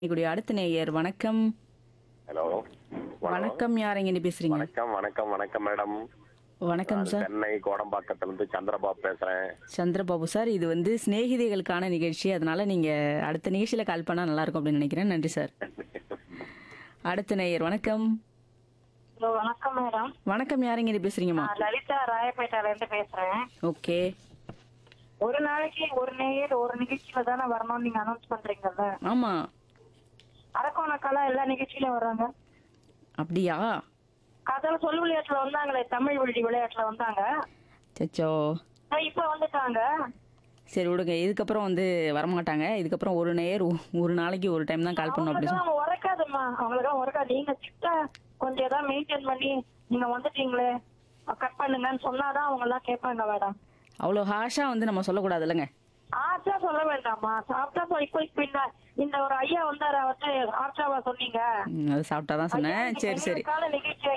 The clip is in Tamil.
எங்களுடைய அடுத்த நேயர் வணக்கம் ஹலோ வணக்கம் யார் எங்க பேசுறீங்க வணக்கம் வணக்கம் வணக்கம் மேடம் வணக்கம் நான் சார் சென்னை கோடம்பாக்கத்துல இருந்து சந்திரபாபு பேசுறேன் சந்திரபாபு சார் இது வந்து சிநேகிதிகளுக்கான நிகழ்ச்சி அதனால நீங்க அடுத்த நிகழ்ச்சியில கால் பண்ணா நல்லா இருக்கும் அப்படின்னு நினைக்கிறேன் நன்றி சார் அடுத்த நேயர் வணக்கம் ஹலோ வணக்கம் மேடம் வணக்கம் யார் எங்க பேசுறீங்கம்மா நான் லலிதா ராயப்பேட்டையில இருந்து பேசுறேன் ஓகே ஒரு நாளைக்கு ஒரு நேயர் ஒரு நிகழ்ச்சியில தானே வரணும்னு நீங்க அனௌன்ஸ் பண்றீங்கல்ல ஆமா அரக்கோணக்கெல்லாம் எல்லா நிகழ்ச்சியிலும் வர்றாங்க அப்படியா காதால சொல் விளையாட்டுல வந்தாங்களே தமிழ் வழி விளையாட்டுல வந்தாங்க சச்சோ ஆஹ் இப்ப வந்துட்டாங்க சரி விடுங்க இதுக்கப்புறம் வந்து வரமாட்டாங்க இதுக்கப்புறம் ஒரு நேயர் ஒ- ஒரு நாளைக்கு ஒரு டைம் தான் கால் பண்ணும் அப்படி சொல்லி அவங்களுக்கெல்லாம் உறக்காதும்மா அவங்களுக்கெல்லாம் உறக்காது நீங்க சிட்டா கொஞ்சம் ஏதாவது மெயின்டைன் பண்ணி நீங்க வந்துட்டீங்களே கட் பண்ணுங்கன்னு சொன்னாதான் அவங்க எல்லாம் கேட்பாங்க மேடம் அவ்வளோ ஹாஷா வந்து நம்ம சொல்லக்கூடாது இல்லைங்க ஆச்சா சொல்ல வேண்டாமா சாப்பிட்டா சொல் இப்ப இப்ப இந்த இந்த ஒரு ஐயா வந்தாரு அவர்கிட்ட ஆச்சாவா சொன்னீங்க ம், அது சாப்பிட்டா தான் சொன்னேன் ஐயா, சரி சரி கால நிகழ்ச்சி